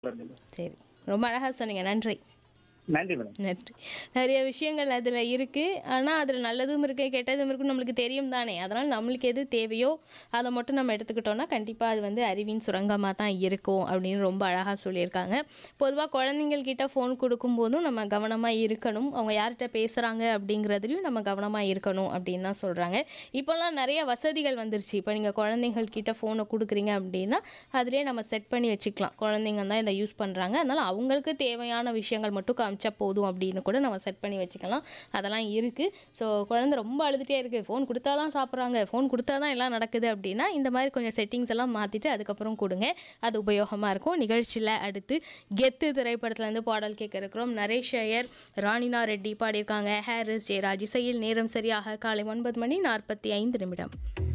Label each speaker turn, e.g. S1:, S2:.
S1: சரி ரொம்ப அழகாக சொன்னீங்க நன்றி
S2: நன்றி மேடம்
S1: நன்றி நிறைய விஷயங்கள் அதில் இருக்குது ஆனால் அதில் நல்லதும் இருக்குது கெட்டதும் இருக்குன்னு நம்மளுக்கு தெரியும் தானே அதனால் நம்மளுக்கு எது தேவையோ அதை மட்டும் நம்ம எடுத்துக்கிட்டோம்னா கண்டிப்பாக அது வந்து அறிவின் சுரங்கமாக தான் இருக்கும் அப்படின்னு ரொம்ப அழகாக சொல்லியிருக்காங்க பொதுவாக குழந்தைங்கள்கிட்ட ஃபோன் கொடுக்கும்போதும் நம்ம கவனமாக இருக்கணும் அவங்க யார்கிட்ட பேசுகிறாங்க அப்படிங்கிறதுலையும் நம்ம கவனமாக இருக்கணும் அப்படின்னு தான் சொல்கிறாங்க இப்போல்லாம் நிறைய வசதிகள் வந்துருச்சு இப்போ நீங்கள் குழந்தைங்கள் கிட்ட ஃபோனை கொடுக்குறீங்க அப்படின்னா அதிலே நம்ம செட் பண்ணி வச்சுக்கலாம் குழந்தைங்க தான் இதை யூஸ் பண்ணுறாங்க அதனால் அவங்களுக்கு தேவையான விஷயங்கள் மட்டும் காமிச்சா போதும் அப்படின்னு கூட நம்ம செட் பண்ணி வச்சுக்கலாம் அதெல்லாம் இருக்குது ஸோ குழந்தை ரொம்ப அழுதுகிட்டே இருக்குது ஃபோன் கொடுத்தா தான் சாப்பிட்றாங்க ஃபோன் கொடுத்தா தான் எல்லாம் நடக்குது அப்படின்னா இந்த மாதிரி கொஞ்சம் செட்டிங்ஸ் எல்லாம் மாற்றிட்டு அதுக்கப்புறம் கொடுங்க அது உபயோகமாக இருக்கும் நிகழ்ச்சியில் அடுத்து கெத்து திரைப்படத்துலேருந்து பாடல் கேட்க இருக்கிறோம் நரேஷ் ஐயர் ராணினா ரெட்டி பாடியிருக்காங்க ஹாரிஸ் ஜெயராஜ் இசையில் நேரம் சரியாக காலை ஒன்பது மணி நாற்பத்தி ஐந்து நிமிடம்